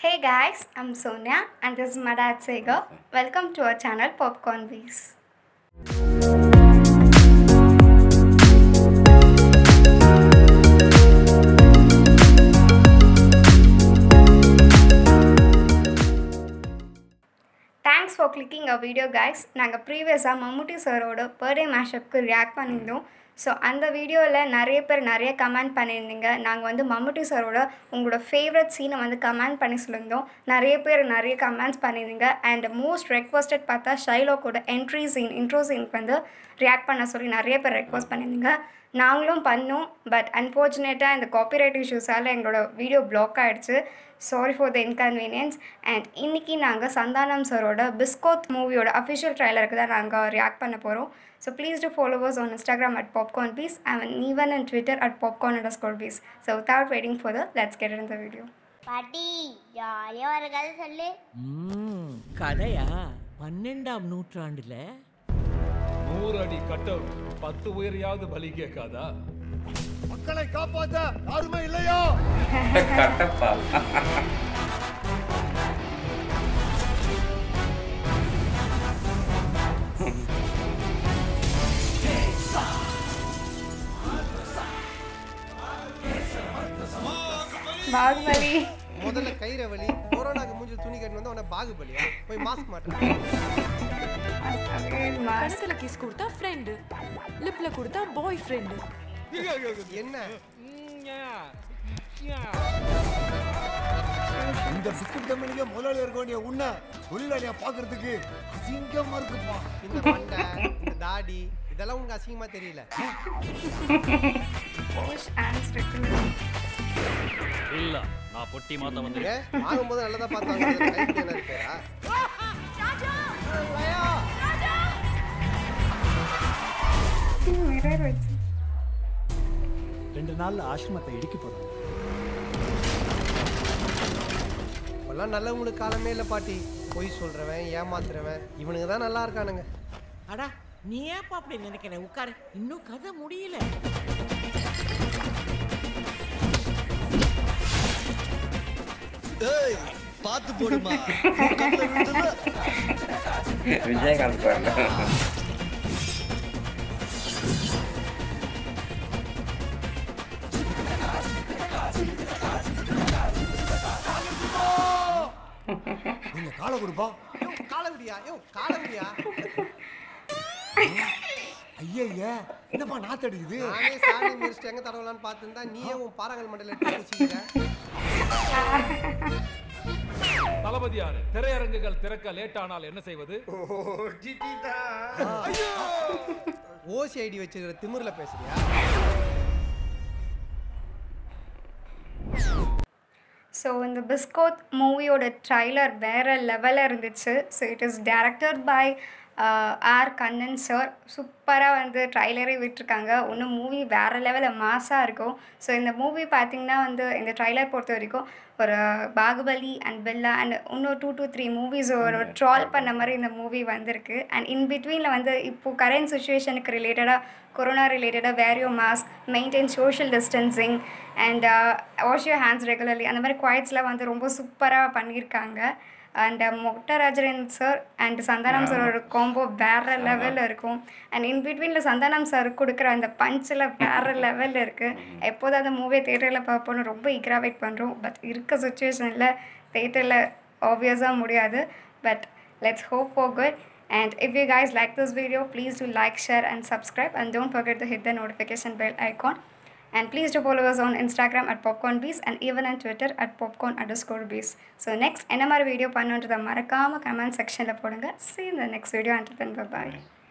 Hey guys, I'm Sonia and this is my dad Sega. Welcome to our channel Popcorn Bees. Thanks for clicking a video guys நாங்கள் ப்ரீவியஸாக மம்முட்டி சாரோட birthday மேஷப்க்கு react பண்ணியிருந்தோம் so அந்த வீடியோவில் நிறைய பேர் நிறைய கமெண்ட் பண்ணியிருந்தீங்க நாங்கள் வந்து மம்முட்டி சாரோட உங்களோட ஃபேவரட் சீனை வந்து கமெண்ட் பண்ணி சொல்லியிருந்தோம் நிறைய பேர் நிறைய கமெண்ட்ஸ் பண்ணியிருந்தீங்க அண்ட் மோஸ்ட் ரெக்வஸ்டட் பார்த்தா ஷைலோக்கோட என்ட்ரி சீன் இன்ட்ரோ சீனுக்கு வந்து ரியாக்ட் பண்ண சொல்லி நிறைய பேர் ரெக்வஸ்ட் பண்ணியிருந்தீங்க நாங்களும் பண்ணோம் பட் அன்ஃபார்ச்சுனேட்டாக இந்த காப்பிரைட் இஷ்யூஸால் எங்களோட வீடியோ பிளாக் ஆகிடுச்சு sorry for the inconvenience and இன்றைக்கி நாங்கள் சந்தானம் சரோட பிஸ்கோத் மூவியோட அஃபிஷியல் ட்ரைலருக்கு தான் நாங்கள் ரியாக்ட் பண்ண போகிறோம் so please do followers on Instagram at popcorn piece and even and Twitter at popcorn underscore piece so without waiting for the let's get in the video பாட்டி ஜாலியாக ஒரு கதை சொல்லு ம், கதையா பன்னெண்டாம் நூற்றாண்டுல நூறு அடி கட்டவுட் பத்து உயிரையாவது பலி கேட்காதா மக்களை காப்பாத்த யாருமே இல்லையா கட்டப்பால் பாகுபலி முதல்ல கயிறை வலி கொரோனாக்கு மூஞ்சில் துணி கட்டி வந்து உன பாகுபலியா போய் மாஸ்க் மாட்டேன் கணத்துல கிஸ் கொடுத்தா ஃப்ரெண்டு லிப்ல கொடுத்தா பாய் ஃப்ரெண்டு என்ன இந்த பிஸ்கட் கம்பெனிக்கு முதலாளி இருக்க வேண்டிய உன்னை தொழிலாளியா பாக்குறதுக்கு அசிங்கமா இருக்குப்பா இந்த மண்டை இந்த தாடி இதெல்லாம் உனக்கு அசிங்கமா தெரியல போஷ் அண்ட் ஸ்ட்ரிக்ட் இல்ல நான் பொட்டி மாத்த வந்து ஏ வாங்கும்போது நல்லதா பார்த்தாங்க கைக்கு என்ன இருக்கா மிரர் வச்சு ரெண்டு நாள்ல ஆசிரமத்தை இடிக்க போறாங்க இப்பெல்லாம் நல்லவங்களுக்கு காலமே இல்லை பாட்டி பொய் சொல்றவன் ஏமாத்துறவன் இவனுங்க தான் நல்லா இருக்கானுங்க அடா நீ ஏப்பா அப்படி நினைக்கிற உட்காரு இன்னும் கதை முடியல பார்த்து போடுமா விஜயகாந்த் பாருங்க நீங்க காலை கொடுப்பா காலவிடியா யோ காலவிடியா ஐயா என்னப்பா நாத்தடிக்குது நானே சாணி முடிச்சுட்டு எங்க தடவலான்னு பார்த்துருந்தா நீயே உன் பாறாங்கல் மண்டல எடுத்து குச்சிக்கிற தளபதியாரு திரையரங்குகள் திறக்க லேட் ஆனால் என்ன செய்வது ஓசி ஐடி வச்சிருக்கிற திமிர்ல பேசுறியா ஸோ இந்த பிஸ்கோத் மூவியோட ட்ரைலர் வேறு லெவலில் இருந்துச்சு so it is directed by R Kannan sir சூப்பராக வந்து ட்ரைலரே விட்டுருக்காங்க இன்னும் மூவி வேறு லெவலில் மாஸாக இருக்கும் ஸோ இந்த மூவி பார்த்திங்கன்னா வந்து இந்த ட்ரைலர் பொறுத்த வரைக்கும் ஒரு பாகுபலி அண்ட் பெல்லா அண்ட் இன்னும் டூ டூ த்ரீ மூவிஸ் ஒரு ட்ரால் பண்ண மாதிரி இந்த மூவி வந்திருக்கு அண்ட் இன் பிட்வீனில் வந்து இப்போது கரண்ட் சுச்சுவேஷனுக்கு ரிலேட்டடாக கொரோனா ரிலேட்டடாக வேரியோ mask maintain social distancing and wash your hands regularly அந்த மாதிரி குவாய்ட்ஸ்லாம் வந்து ரொம்ப சூப்பராக பண்ணியிருக்காங்க அண்ட் மொட்டராஜரன் சார் அண்ட் சந்தானம் சாரோட காம்போ வேறு லெவலில் இருக்கும் அண்ட் இன் பிட்வீனில் சந்தானம் சார் கொடுக்குற அந்த பஞ்சில் வேறு லெவலில் இருக்குது எப்போதும் அந்த மூவியை தேட்டரில் பார்ப்போன்னு ரொம்ப ஈகராக வெயிட் பண்ணுறோம் பட் இருக்க சுச்சுவேஷனில் தேட்டரில் ஆப்வியஸாக முடியாது but let's hope for good and if you guys like this video please do like share and subscribe and don't forget to hit the notification bell icon and please do follow us on instagram at popcorn bees and even on twitter at popcorn underscore bees so next என்ன மாதிரி video பண்ணுன்றதை மறக்காமல் comment செக்ஷனில் போடுங்க see you in the next video until then bye bye